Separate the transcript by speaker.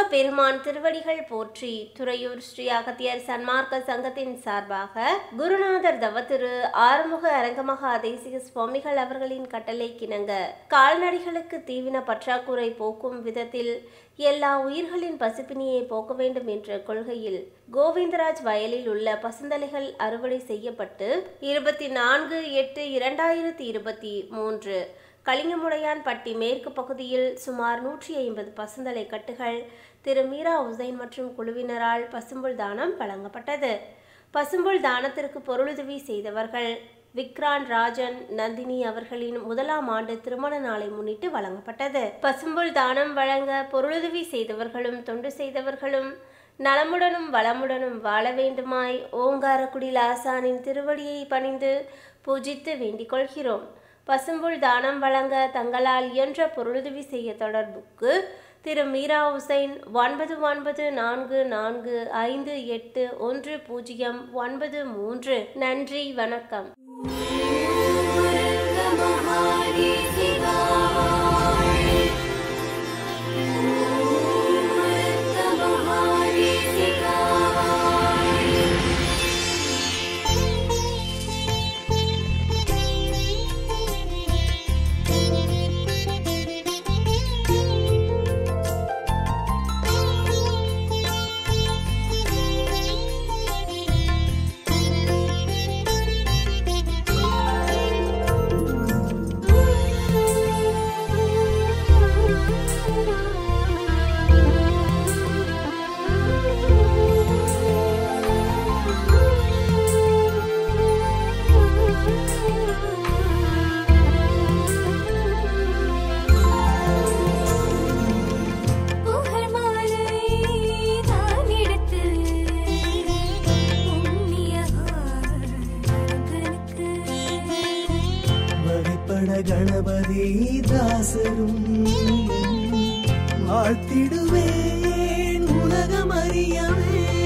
Speaker 1: முருகப்பெருமான் திருவடிகள் போற்றி துறையூர் ஸ்ரீ அகத்தியர் சன்மார்க்க சங்கத்தின் சார்பாக குருநாதர் தவத்திரு ஆறுமுக அரங்கமகா தேசிக சுவாமிகள் அவர்களின் கட்டளை கிணங்க கால்நடைகளுக்கு தீவின பற்றாக்குறை போக்கும் விதத்தில் எல்லா உயிர்களின் பசிப்பினியை போக்க வேண்டும் என்ற கொள்கையில் கோவிந்தராஜ் வயலில் உள்ள பசுந்தலைகள் அறுவடை செய்யப்பட்டு இருபத்தி நான்கு எட்டு இரண்டாயிரத்தி இருபத்தி மூன்று கலிங்கமுடையான்பட்டி மேற்கு பகுதியில் சுமார் நூற்றி ஐம்பது பசுந்தலை கட்டுகள் திரு மீரா உசைன் மற்றும் குழுவினரால் பசும்புல் தானம் வழங்கப்பட்டது பசும்புல் தானத்திற்கு பொருளுதவி செய்தவர்கள் விக்ரான் ராஜன் நந்தினி அவர்களின் முதலாம் ஆண்டு திருமண நாளை முன்னிட்டு வழங்கப்பட்டது பசும்புல் தானம் வழங்க பொருளுதவி செய்தவர்களும் தொண்டு செய்தவர்களும் நலமுடனும் வளமுடனும் வாழ வேண்டுமாய் ஓங்காரக்குடில் ஆசானின் திருவடியை பணிந்து பூஜித்து வேண்டிக் கொள்கிறோம் பசும்புல் தானம் வழங்க தங்களால் இயன்ற பொருளுதவி செய்ய தொடர்புக்கு திரு மீரா உசைன் ஒன்பது ஒன்பது நான்கு நான்கு ஐந்து எட்டு ஒன்று பூஜ்ஜியம் ஒன்பது மூன்று நன்றி வணக்கம்
Speaker 2: புகழ் மாலை நான் எடுத்து புண்ணியவான்களுக்கு
Speaker 3: வழிபட கணபதி தாசரும் வாழ்த்திடுவேன் உலகம் அறியவே